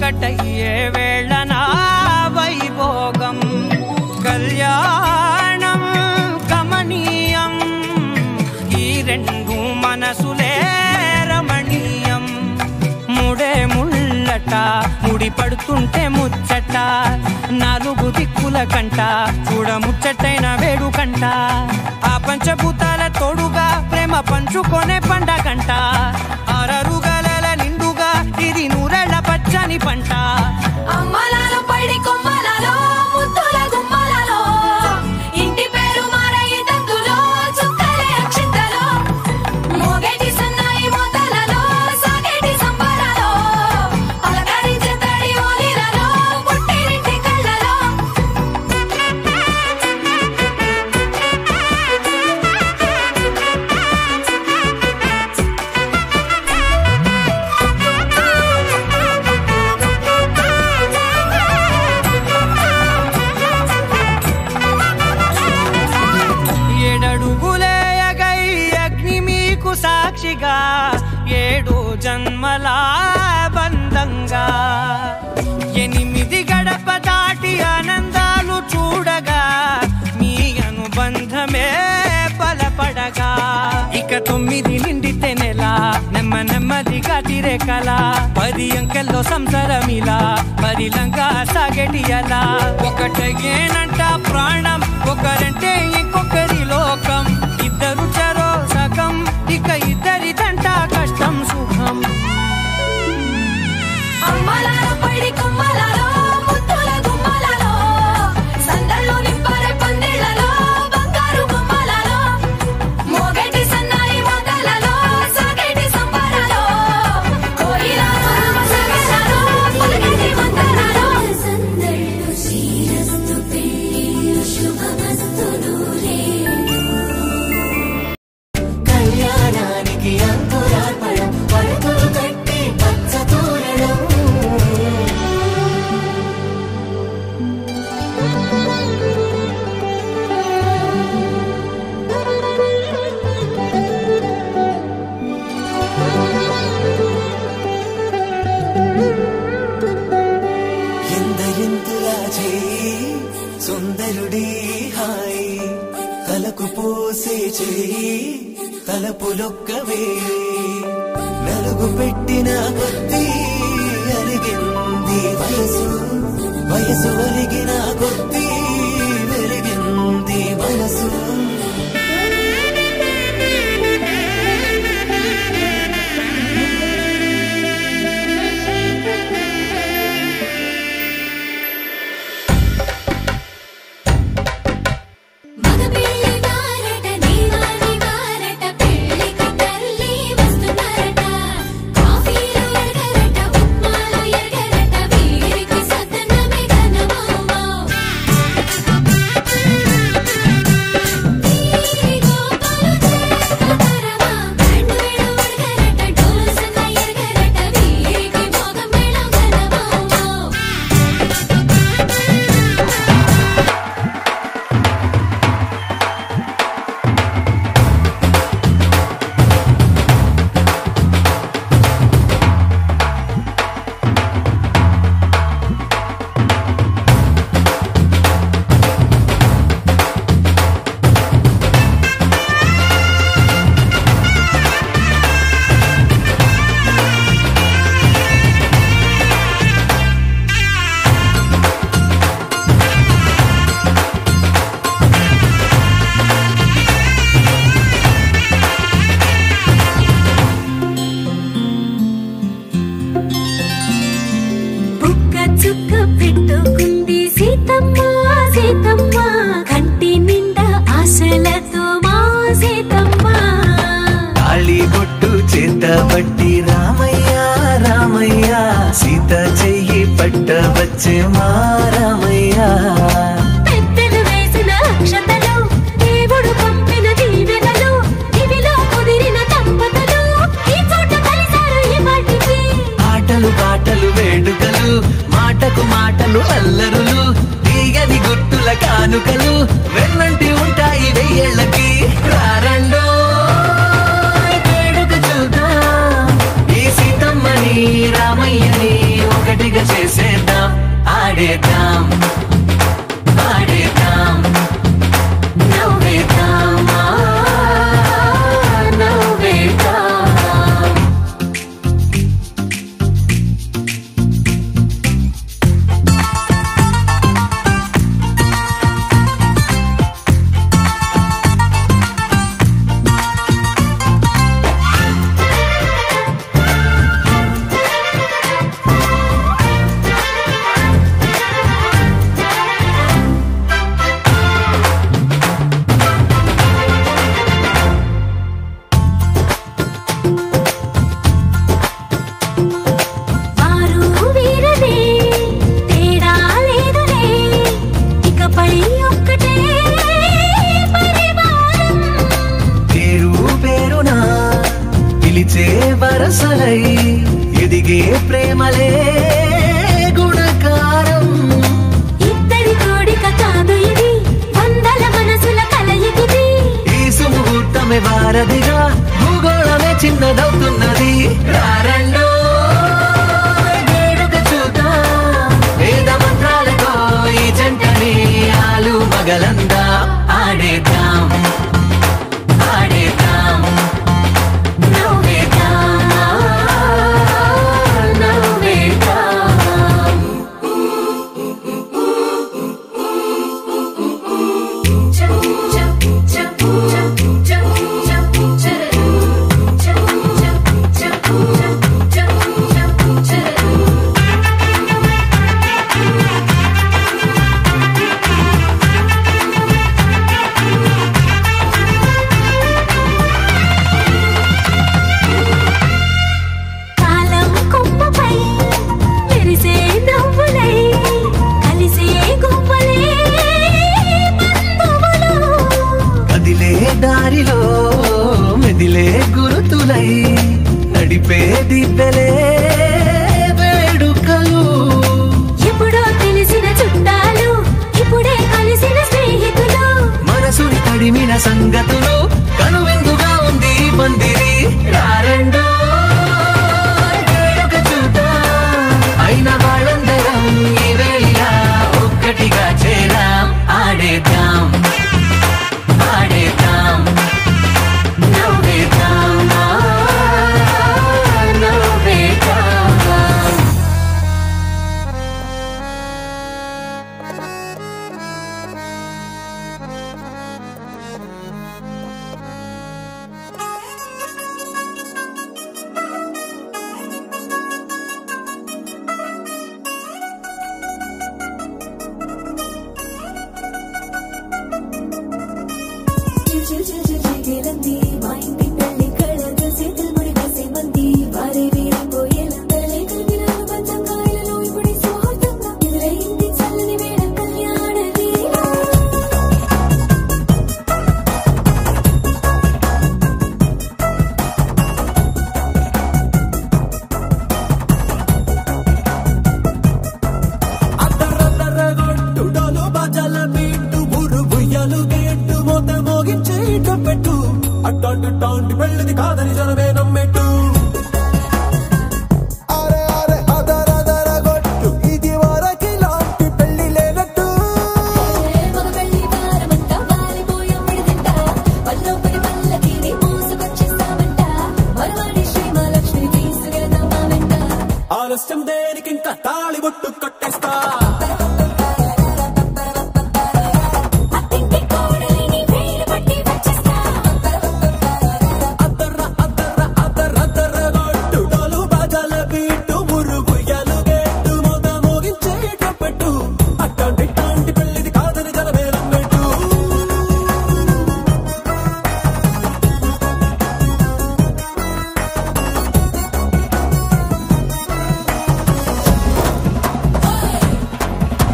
ఒకటయ్యే వేళ నా వైభోగం కళ్యాణం కమనీయం ఈ రెండు మనసులే రమణీయం ముడే ముళ్ళట ముడి పడుతుంటే ముచ్చట నాలుగు దిక్కుల కంట చూడ ముచ్చటైన వేడుకంట ఆ పంచభూతాల తోడుగా ప్రేమ పంచుకొనే పండగంట ఆరరుగల నిండుగా ఇది నూరెళ్ళ పచ్చని పంట అమ్మలాలో పడి కొమ్మలలో ముద్దుల గుమ్మలలో ఇంటి పేరు మారయి తందులో చుక్కలే అక్షింతలో మోగేటి సన్నాయి మోతలలో సాగేటి సంబరాలో పలకరించే తడి ఓలిలలో పుట్టినింటి కళ్ళలో ఏడడుగులే ఎగై అగ్ని మీకు సాక్షిగా ఏడు జన్మల బంధంగా ఎనిమిది గడప దాటి ఆనందాలు చూడగా మీ అనుబంధమే బలపడగా ఇక తొమ్మిది నిండితే నెల నెమ్మ నెమ్మదిగా తిరే కల పది అంకెల్లో సంసారమిలా పరిలంగా సాగటి అలా ఒకటేనంట ప్రాణం ఒకరంటే ఇంకొకరి లోకం ఇద్దరు చరో సగం ఇక ఇద్దరిదంట కష్టం సుఖం అమ్మలాలో పడి కొమ్మలలో ముద్దుల గుమ్మలలో సందళ్ళు నింపరే పందిళ్ళలో బంగారు గుమ్మలలో మోగేటి సన్నాయి మోతలలో సాగేటి సంబరాలో కోయిలలో సగలలో పులకేటి మందరాలో సందళ్ళు శ్రీరస్తు పెళ్ళిళ్ళు శుభమస్తు నూరే కళ్యాణానికి అంకురార్పణం పలుకులు కట్టి పచ్చ తోరణం ఎందరింతులా చేయి సుందరుడి హాయి తలకు పోసే చేయి తలపులొక్కవే నలుగు పెట్టిన కొద్దీ అరిగింది వయసు వయసు ఒరిగిన కొద్దీ వెలిగింది మనసు మగ పెళ్లి వారట నీవాని వారట పెళ్లికి తల్లి వస్తున్నారట కాఫీలు ఎరగరట ఉప్మాలు ఎరగరట వీరికి సదనమే ఘనమౌమౌ ఈ గోపాలు చేతరమా బ్యాండ్ వేడు ఎరగరట డోలు సన్న ఎరగరట వీరికి మోగ మేళం ఘనమౌమౌ బుక్క చుక్క పెట్టుకుంది సీతమ్మ సీతమ్మ కంటి నిండా ఆశలతో మా సీతమ్మ తాళి బొట్టు చేత పట్టి రామయ్య రామయ్య సీత చెయ్యి పట్ట వచ్చే మా రామయ్య పెద్దలు వేసిన అక్షతలు దేవుడు పంపిన దీవెనలు ఇవిలో కుదిరిన దంపతులు ఈ చోట కలిసారు ఈ వాటికి ఆటలు పాటలు వేడుకలు మాటకు మాటలు అల్లరులు తీయని గుర్తుల కానుకలు వెన్నంటి ఉంటాయి వెయ్యేళ్ళకి రారండో వేడుక చూద్దాం ఈ సీతమ్మని రామయ్యని ఒకటిగా చే ఆడేద్దాం ఆడేద్దాం నవ్వేద్దాం ఆ, నవ్వేద్దాం వారు వీరనే తేడా లేదులే ఇకపై ఒక్కటే పరివారం పేరు పేరునా పిలిచే వరసలై ఎదిగే ప్రేమలే గుణకారం ఇద్దరి కోడిక కాదు ఇది వందల మనసుల కలయికిది ఈ సుముహూర్తమే వారధిగా భూగోళమే చిన్నదవుతున్నది రారండో వేడుక చూద్దాం వేద మంత్రాలతో ఈ జంటని ఆలు మగలందా ఆడేద్దాం ఆడేద్దాం నవ్వేద్దాం నవ్వేద్దాం కాలం కొమ్మపై మెరిసే నవ్వులై కలిసే గువ్వలే బంధువులు కదిలే దారిలో మెదిలే గురుతులై నడిపే దిబ్బెలే వేడుకలు ఎప్పుడో తెలిసిన చుట్టాలు ఇప్పుడే కలిసిన స్నేహితులు మనసుని తడిమిన సంగతులు కనువిందుగా ఉంది ఈ పందిరి రారండో వేడుక చూద్దాం అయిన వాళ్ళందరం ఈ వేళ ఒక్కటిగా చేరాం ఆడేద్దాం ఆడేద్దాం నవ్వేద్దాం ఆ, నవ్వేద్దాం అద్దరద్దరగొట్టుడలు బజల బీటు బురు బుయ్యలు గేట్టు మోత మోగించే పెట్టు అట్టాంటి టాంటి పెళ్ళిది కాదని జనమే నమ్మెట్టు అరే అరే అదరదరగొట్టు ఇది వరకి లాంటి పెళ్లి లేనట్టు మగబెళ్ళి వారమంట వాలిపోయాం విడిదింట పల్లోపడి పల్లకిని మోసుకొచ్చేస్తామంట మరవాడి శ్రీమహాలక్ష్మి తీసుకెళ్దాం మా వెంట ఆలస్యం దేనికింక తాళి బొట్టు కట్టేస్తా అత్తింటి కోడలిని వేలు పట్టి వచ్చేస్తా అద్దర్ర అద్దర్ర అద్దరద్దరగొట్టుడలు బజల బీటు బురు బుయ్యలు గేట్టు మోత మోగించే పెట్టు అట్టాంటి టాంటి పెళ్ళిది కాదని జనమే నమ్మెట్టు ఆ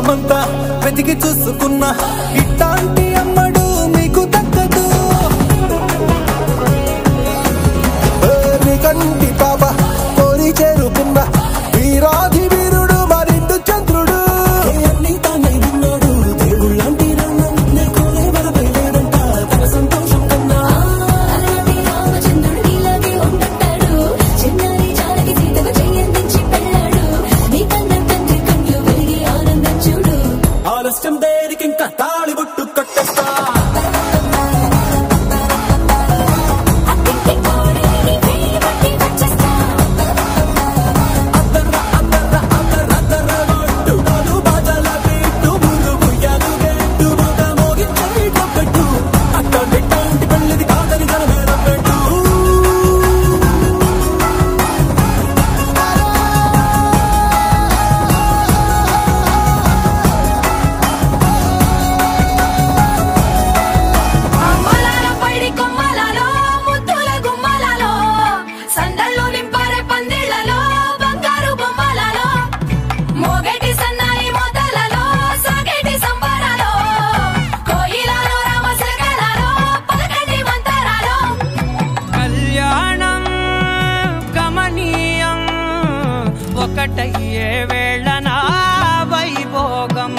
లోకమంతా వెతికి చూసుకున్నా ఇట్లాంటి అమ్మడు మీకు దక్కదు ఏ కంటి పాప కోరి చేరుకున్న వీరాధి వీరుడు మరిండు చంద్రుడు అన్ని తానై ఉన్నాడు దేవుళ్ళంటి నాన్న కోరే వరపై లేడంట తన సంతోషం కన్నా అలాంటి రామచంద్రుడు ఇలాగే ఉంటుంటాడు చిన్నారి జానకి సీతకు చెయ్యందించి పెళ్ళాడు నీ కన్న తండ్రి కళ్ళు వెలిగి ఆనందం చూడు ఆలస్యం దేనికి ఇంకా తాళి బుట్టు కట్టేస్తా అత్తింటి కోడలిని వేలు పట్టి వచ్చేస్తా అద్దర్ర అద్దర్ర అద్దర్ర అద్దర్ర కొట్టు డోలు బాజాల పెట్టు మురు ముయ్యాలు గెట్టు మొగ మోగించే పెట్టు అట్టండి ఇట్టండి పెళ్ళిది కాదని జనమేరం పెట్టు అమ్మలాల పైడి కొమ్మలలో ముద్దుల గుమ్మలలో సందళ్ళు నింపారే పందిళ్లలో బంగారు బొమ్మలలో మోగేటి సన్నాయి మోతలలో సాగేటి సంబరాలో కోయిలలో రామశకలలో పలకటి మంతరాలో కళ్యాణం గమనీయం ఒకటయ్యే వేళ నా వైభోగం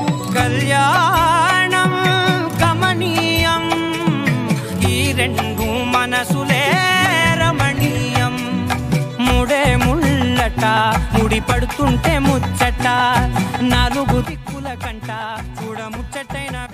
కళ్యాణం గమనీయం ఈ రెండు మనసులే రమణీయం ముడే ముళ్ళట ముడి పడుతుంటే ముచ్చట నాలుగు దిక్కుల కంట చూడ ముచ్చటైన